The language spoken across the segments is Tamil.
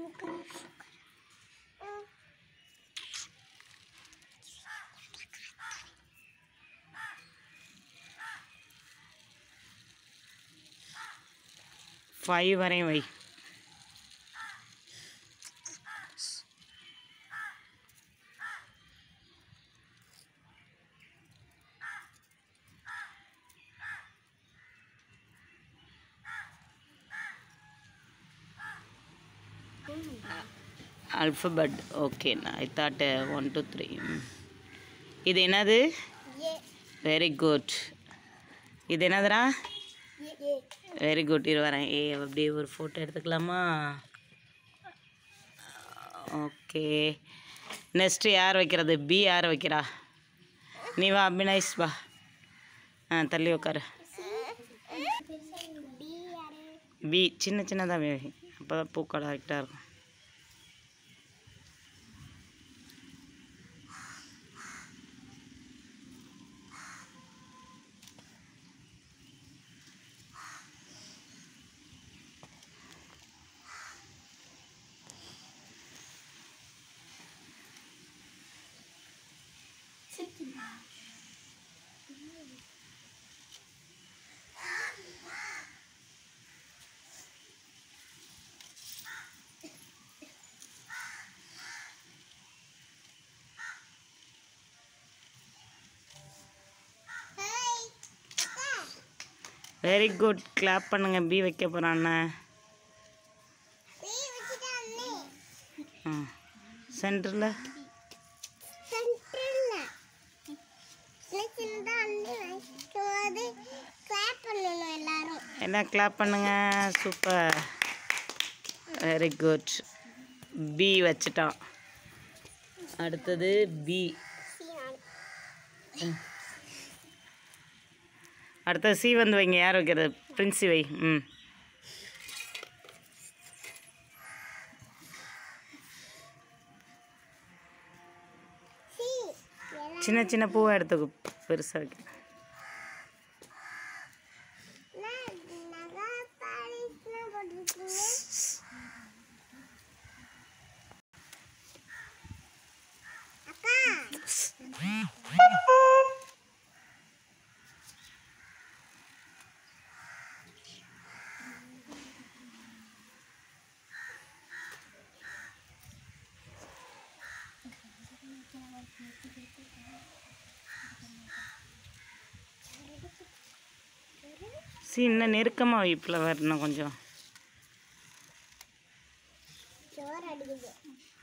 ஃபைவ் வரையும் Y alphabet okay I thought one two three இது என்னது ஏ வெரி குட் இது என்னதுடா ஏ ஏ வெரி குட் இரு வரேன் ஏ அப்படியே ஒரு ஃபோட்டோ எடுத்துக்கலாமா ஓகே நெக்ஸ்ட்டு யார் வைக்கிறது பி யார் வைக்கிறா நீ வா அபினாய்ஸ் வா ஆ தள்ளி உட்காரு பி யாரு பி சின்ன சின்னதாக வை அப்போ தான் பூ கரெக்டாக இருக்கும் ஹாய் வெரி குட் கிளாப் பண்ணுங்க பி வைக்க போகிறான்னு பி வச்சிட்டா அண்ணே ஆ சென்டரில் சென்டர்ல சின்னதா அண்ணே வைக்கும்போது கிளாப் பண்ணணும் எல்லாரும் என்ன கிளாப் பண்ணுங்க சூப்பர் வெரி குட் பி வச்சிட்டான் அடுத்தது பி சீனான் அடுத்தது சி வந்து வைங்க யார் வைக்கிறது பிரின்சி வை ம் சி எல்லாம் சின்ன சின்ன பூவை எடுத்துக்கோ பெருசாக வைக்க நகா பாலிஸ்லாம் போட்டிருக்கீங்க அக்கா சி இன்னும் நெருக்கமாக வை ஃப்ளவர் இன்னும் கொஞ்சம் ஜோர் அடிக்குது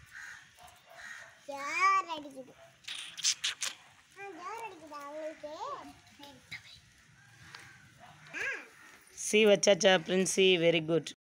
ஜோர் அடிக்குது ஆ ஜோர் அடிக்குது அவங்களுக்கு சி வச்சாச்சா பிரின்சி வெரி குட்